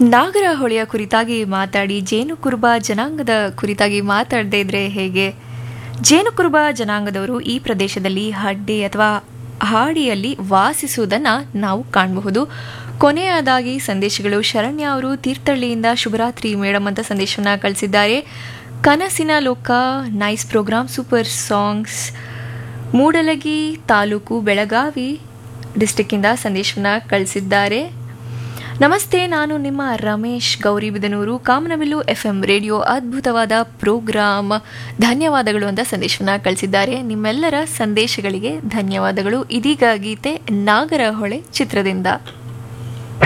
ನಾಗರಹೊಳೆಯ ಕುರಿತಾಗಿ ಮಾತಾಡಿ ಜೇನುಕುರುಬ ಜನಾಂಗದ ಕುರಿತಾಗಿ ಮಾತಾಡದೇ ಇದ್ರೆ ಹೇಗೆ ಜೇನುಕುರುಬ ಜನಾಂಗದವರು ಈ ಪ್ರದೇಶದಲ್ಲಿ ಹಡ್ಡಿ ಅಥವಾ ಹಾಡಿಯಲ್ಲಿ ವಾಸಿಸುವುದನ್ನು ನಾವು ಕಾಣಬಹುದು ಕೊನೆಯದಾಗಿ ಸಂದೇಶಗಳು ಶರಣ್ಯ ಅವರು ತೀರ್ಥಹಳ್ಳಿಯಿಂದ ಶುಭರಾತ್ರಿ ಮೇಡಮ್ ಅಂತ ಸಂದೇಶವನ್ನು ಕಳಿಸಿದ್ದಾರೆ ಕನಸಿನ ಲೋಕ nice program super songs Mudalagi taluk Belagavi ಡಿಸ್ಟಿಕ್ಕಿಂದ ಸಂದೇಶವನ್ನು ಕಳಿಸಿದ್ದಾರೆ ನಮಸ್ತೆ ನಾನು ನಿಮ್ಮ ರಮೇಶ್ ಗೌರಿಬಿದನೂರು ಕಾಮನಬಿಲ್ಲು ಎಫ್ ಎಂ ರೇಡಿಯೋ ಅದ್ಭುತವಾದ ಪ್ರೋಗ್ರಾಮ್ ಧನ್ಯವಾದಗಳು ಅಂತ ಸಂದೇಶವನ್ನು ಕಳಿಸಿದ್ದಾರೆ ನಿಮ್ಮೆಲ್ಲರ ಸಂದೇಶಗಳಿಗೆ ಧನ್ಯವಾದಗಳು ಇದೀಗ ಗೀತೆ ನಾಗರಹೊಳೆ ಚಿತ್ರದಿಂದ